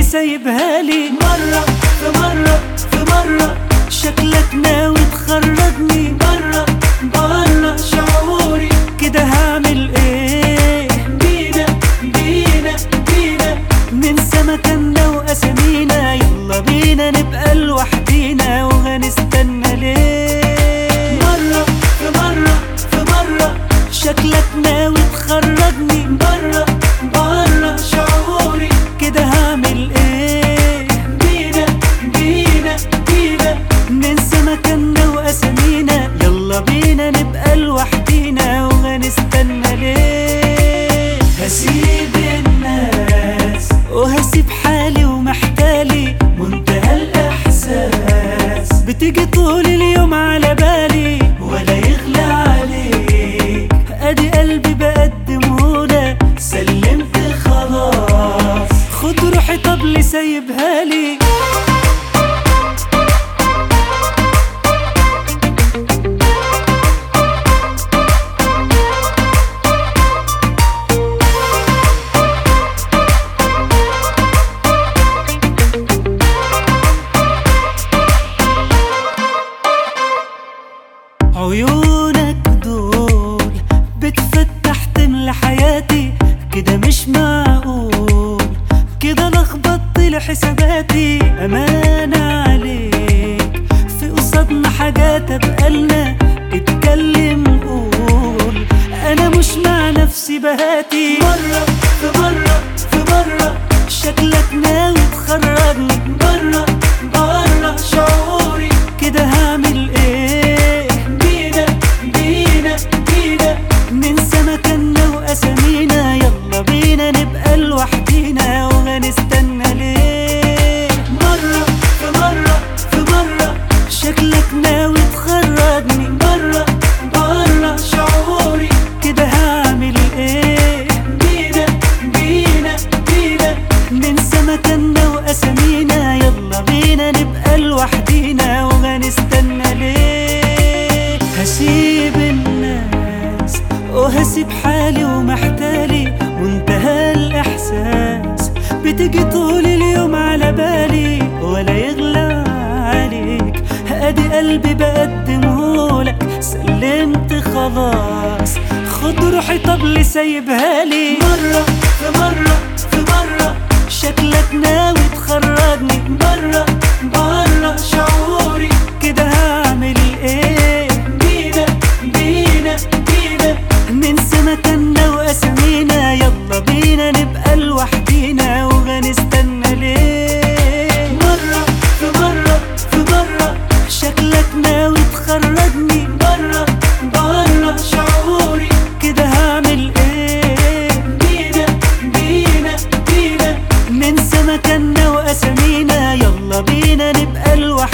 طبلي سايبها لي مرة في مرة في مرة شكلك ناوي تخرجني برا برا شعوري كده هعمل ايه بينا بينا بينا ننسى مكاننا واسامينا يلا بينا نبقى لوحدينا وهنستنى ليه مرة في مرة في مرة شكلك ناوي تخرجني برا برا شعوري كده هعمل ايه بينا بينا بينا ننسى مكاننا واسامينا يلا بينا نبقى لوحدينا وهنستنى ليه هسيب الناس وهسيب حالي ومحتالي منتهى الإحساس بتيجي طول اليوم على بالي ولا يغلى عليك ادي قلبي بقدمهولك سلمت خلاص خد روحي طبلي سايبها لي عيونك دول بتفتح تملى حياتي كده مش معقول كده لخبطت لي حساباتي أمانة عليك في قصادنا حاجات أبقالنا اتكلم قول أنا مش مع نفسي بهاتي مرة في مرة في مرة شكلك ناوي تخرجني برا برا شعوري كده هعمل ايه بينا بينا بينا ننسى مكاننا واسامينا يلا بينا نبقى لوحدينا وهنستنى ليه مرة في مرة في مرة شكلك ناوي تخرجني برا برا شعوري كده هعمل ايه بينا بينا بينا ننسى مكاننا واسامينا يلا بينا نبقى لوحدينا وهنستنى ليه هسيب الناس وهسيب حالي ومحتالي منتهى الاحساس بتيجي طول اليوم على بالي ولا يغلى عليك ادي قلبي بقدمهولك سلمت خلاص خد روحي طبلي سايبها لي مرة في مرة في مرة شكلك ناوي تخرجني برا برا شعوري كده هعمل ايه بينا بينا بينا ننسى مكاننا واسامينا يلا بينا نبقى لوحدينا وهنستنى ليه مرة في مرة في مرة شكلك ناوي تخرجني برا برا شعوري كده هعمل ايه بينا بينا بينا ننسى مكاننا واسامينا يلا بينا نبقى لوحدينا